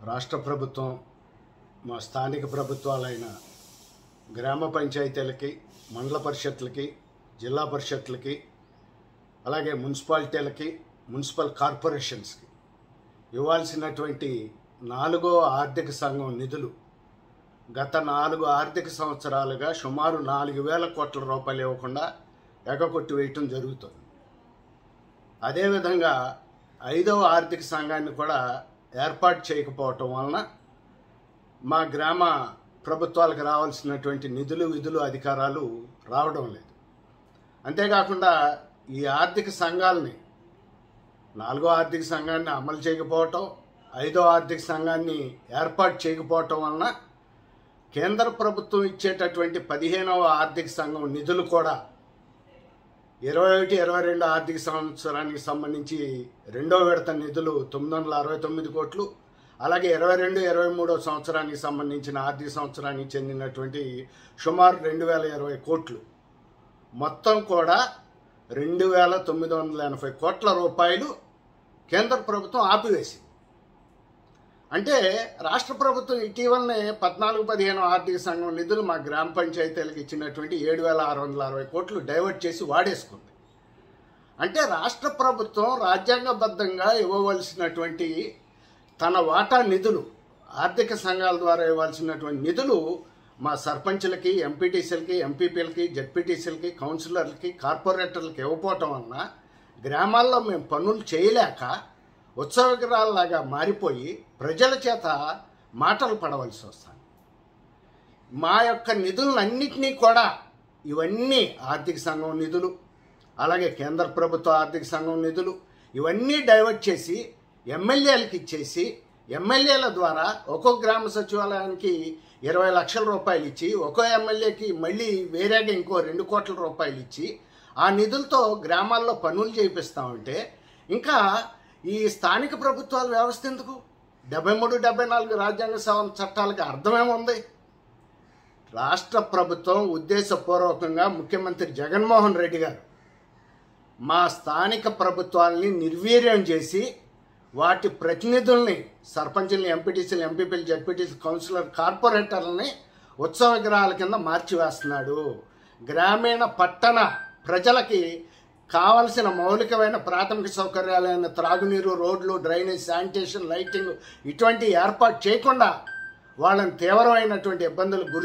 రాష్ట్ర ప్రభుత్వం మా స్థానిక ప్రభుత్వాలైన గ్రామ పంచాయతీలకి మండల పరిషత్లకి జిల్లా పరిషత్లకి అలాగే మున్సిపాలిటీలకి మున్సిపల్ కార్పొరేషన్స్కి ఇవ్వాల్సినటువంటి నాలుగో ఆర్థిక సంఘం నిధులు గత నాలుగు ఆర్థిక సంవత్సరాలుగా సుమారు నాలుగు వేల కోట్ల రూపాయలు ఇవ్వకుండా ఎగకొట్టి వేయటం జరుగుతుంది అదేవిధంగా ఐదవ ఆర్థిక సంఘాన్ని కూడా ఏర్పాటు చేయకపోవటం వలన మా గ్రామ ప్రభుత్వాలకు రావాల్సినటువంటి నిధులు విధులు అధికారాలు రావడం లేదు అంతేకాకుండా ఈ ఆర్థిక సంఘాలని నాలుగో ఆర్థిక సంఘాన్ని అమలు చేయకపోవటం ఐదో ఆర్థిక సంఘాన్ని ఏర్పాటు చేయకపోవటం వలన కేంద్ర ప్రభుత్వం ఇచ్చేటటువంటి పదిహేనవ ఆర్థిక సంఘం నిధులు కూడా ఇరవై ఒకటి ఇరవై రెండు ఆర్థిక సంవత్సరానికి సంబంధించి రెండో విడత నిధులు తొమ్మిది వందల అరవై తొమ్మిది కోట్లు అలాగే ఇరవై రెండు ఇరవై మూడో సంవత్సరానికి సంబంధించిన ఆర్థిక సంవత్సరానికి చెందినటువంటి సుమారు రెండు వేల ఇరవై కోట్లు మొత్తం కూడా రెండు వేల తొమ్మిది వందల ఎనభై కోట్ల రూపాయలు కేంద్ర ప్రభుత్వం ఆపివేసింది అంటే రాష్ట్ర ప్రభుత్వం ఇటీవలనే పద్నాలుగు పదిహేను ఆర్థిక సంఘం నిధులు మా గ్రామ పంచాయతీలకు ఇచ్చినటువంటి ఏడు వేల ఆరు వందల అరవై కోట్లు డైవర్ట్ చేసి వాడేసుకుంది అంటే రాష్ట్ర ప్రభుత్వం రాజ్యాంగబద్ధంగా ఇవ్వవలసినటువంటి తన వాటా నిధులు ఆర్థిక సంఘాల ద్వారా ఇవ్వాల్సినటువంటి నిధులు మా సర్పంచులకి ఎంపీటీసీలకి ఎంపీపీలకి జడ్పీటీసీలకి కౌన్సిలర్లకి కార్పొరేటర్లకి ఇవ్వకపోవటం వలన గ్రామాల్లో మేము పనులు చేయలేక ఉత్సవ విగ్రహాలలాగా మారిపోయి ప్రజల చేత మాటలు పడవలసి వస్తుంది మా యొక్క నిధులన్నింటినీ కూడా ఇవన్నీ ఆర్థిక సంఘం నిధులు అలాగే కేంద్ర ప్రభుత్వ ఆర్థిక సంఘం నిధులు ఇవన్నీ డైవర్ట్ చేసి ఎమ్మెల్యేలకు ఇచ్చేసి ఎమ్మెల్యేల ద్వారా ఒక్కొక్క గ్రామ సచివాలయానికి ఇరవై లక్షల రూపాయలు ఇచ్చి ఒక్కో ఎమ్మెల్యేకి మళ్ళీ వేరేగా ఇంకో రెండు కోట్ల రూపాయలు ఇచ్చి ఆ నిధులతో గ్రామాల్లో పనులు చేయిస్తామంటే ఇంకా ఈ స్థానిక ప్రభుత్వాల వ్యవస్థ ఎందుకు డెబ్బై మూడు డెబ్బై నాలుగు రాజ్యాంగ సవరణ చట్టాలకి అర్థమేముంది రాష్ట్ర ప్రభుత్వం ఉద్దేశపూర్వకంగా ముఖ్యమంత్రి జగన్మోహన్ రెడ్డి గారు మా స్థానిక ప్రభుత్వాలని నిర్వీర్యం చేసి వాటి ప్రతినిధుల్ని సర్పంచుల్ని ఎంపీటీసీలు ఎంపీపీలు జడ్పీటీసీ కౌన్సిలర్ కార్పొరేటర్లని ఉత్సవ విగ్రహాల కింద మార్చివేస్తున్నాడు గ్రామీణ పట్టణ ప్రజలకి కావలసిన మౌలికమైన ప్రాథమిక సౌకర్యాలైన త్రాగునీరు రోడ్లు డ్రైనేజ్ శానిటేషన్ లైటింగ్ ఇటువంటి ఏర్పాటు చేయకుండా వాళ్ళని తీవ్రమైనటువంటి ఇబ్బందులు గురి